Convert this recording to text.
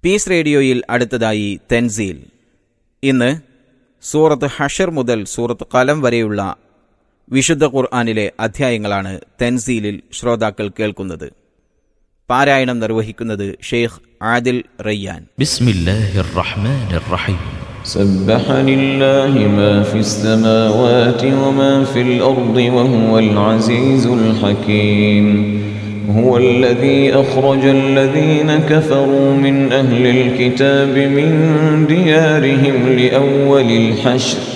piece റേഡിയോയിൽ അടുത്തതായി തെൻസീൽ ഇന്ന് സൂറത്ത് ഹഷർ മുതൽ സൂറത്ത് കലം വരെയുള്ള വിശുദ്ധ ഖുർആാനിലെ അധ്യായങ്ങളാണ് തെൻസീലിൽ ശ്രോതാക്കൾ കേൾക്കുന്നത് പാരായണം നിർവഹിക്കുന്നത് ഷെയ്ഖ് ആദിൽ റയ്യാൻ بسم الله الرحمن الرحيم سبح لله ما في السماوات وما في الأرض وهو العزيز الحكيم هو الذي أخرج الذين كفروا من أهل الكتاب من ديارهم لأول الحشر